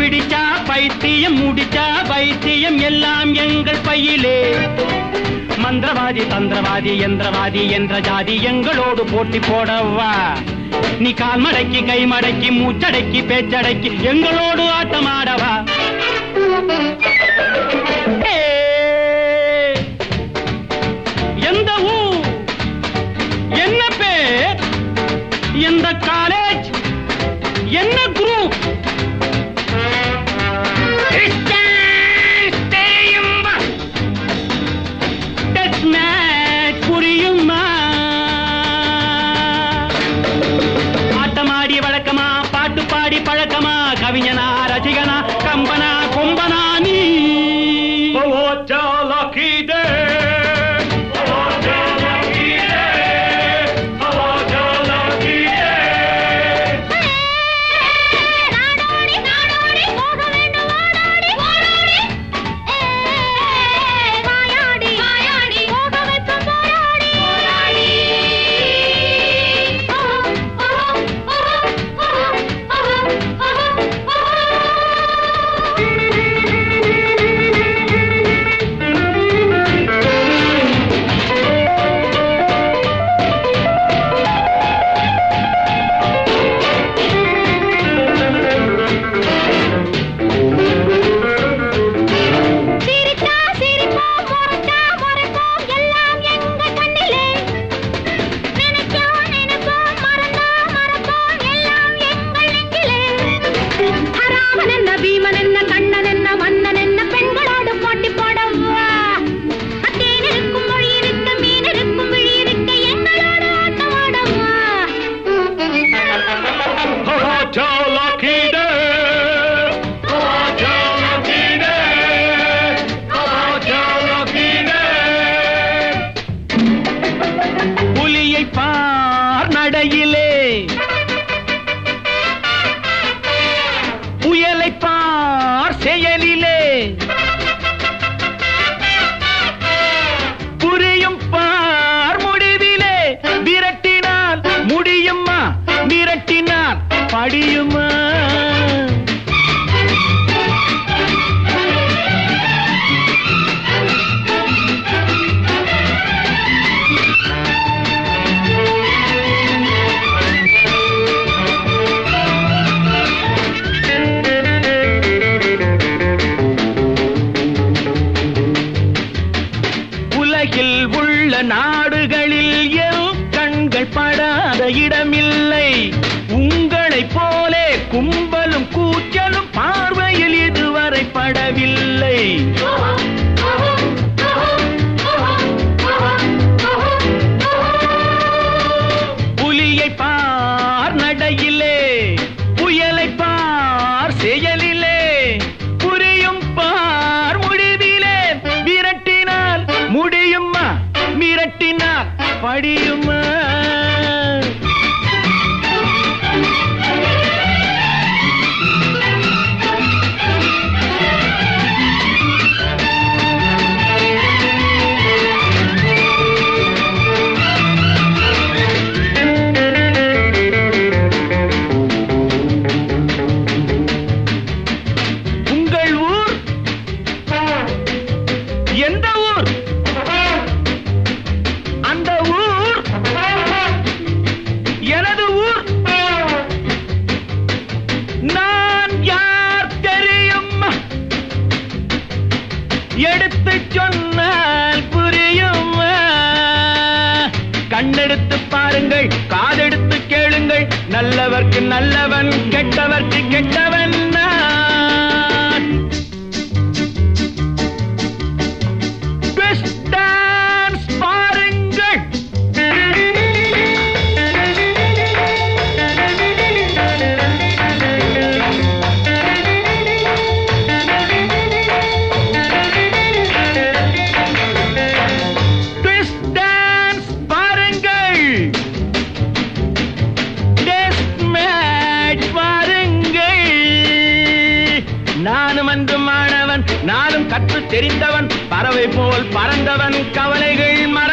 பிடிச்சா பைத்தியம் முடிச்சா பைத்தியம் எல்லாம் எங்கள் பையிலே மந்திரவாதி தந்திரவாதி எந்திரவாதி என்ற ஜாதி எங்களோடு போட்டி போடவா நீ கால் மடக்கி கை மடக்கி மூச்சடக்கி பேச்சடக்கி எங்களோடு ஆட்டமாடவா ஏய், எந்த ஊர் என்ன பேர் எந்த காலேஜ் என்ன குரூப் டெஸ்ட் மேட்ச் புரியுமா ஆட்டமாடி வழக்கமா பாட்டு பாடி பழக்கமா கவிஞனா ரசிகனா கம்பனா கொம்பனா நீ நாடோடி நாடோடி போக வேண்டும் ஓடோடி ஓடோடி வாயாடி வாயாடி போக வைப்போம் போராடி போராடி சிரித்தா சிரிப்போம் முறைத்தா முறைப்போம் எல்லாம் எங்க கண்ணிலே நினைச்சோம் நினைப்போம் மறந்தா மறப்போம் எல்லாம் எங்கள் நெஞ்சிலே ஹராமன் என்ன பீமன் என்ன கண்ணன் என்ன மன்னன் என்ன பெண்களோடு போட்டி போடவா அத்தேன் இருக்கும் மொழி இருக்க மீன் இருக்கும் விழி இருக்க எங்களோடு ஆட்டம் ஆடவா புலியை பார் நடையிலே புயலை பார் செயலிலே புரியும் பார் முடிவிலே விரட்டினால் முடியுமா விரட்டினால் படியுமா உலகில் உள்ள நாடுகளில் என் கண்கள் படாத இடமில்லை உங்களைப் போலே கும்பலும் கூச்சலும் பார்வையில் இதுவரை படவில்லை புலியை பார் நடையிலே புயலை பார் செயலிலே புரியும் பார் முடிவிலே விரட்டினால் முடியுமா மிரட்டினால் படியுமா உங்கள் ஊர் எந்த ஊர் அந்த ஊர் எனது ஊர் நான் யார் தெரியும் எடுத்து சொன்னால் புரியும் கண்ணெடுத்து பாருங்கள் காதெடுத்து கேளுங்கள் நல்லவர்க்கு நல்லவன் கெட்டவர்க்கு கெட்டவன் நான் Twist dance பாருங்கள் Twist dance பாருங்கள் Test match பாருங்கள் நானும் அன்று மாணவன் நானும் கற்று தெரிந்தவன் பறவை போல் பறந்தவன் கவலைகள் மற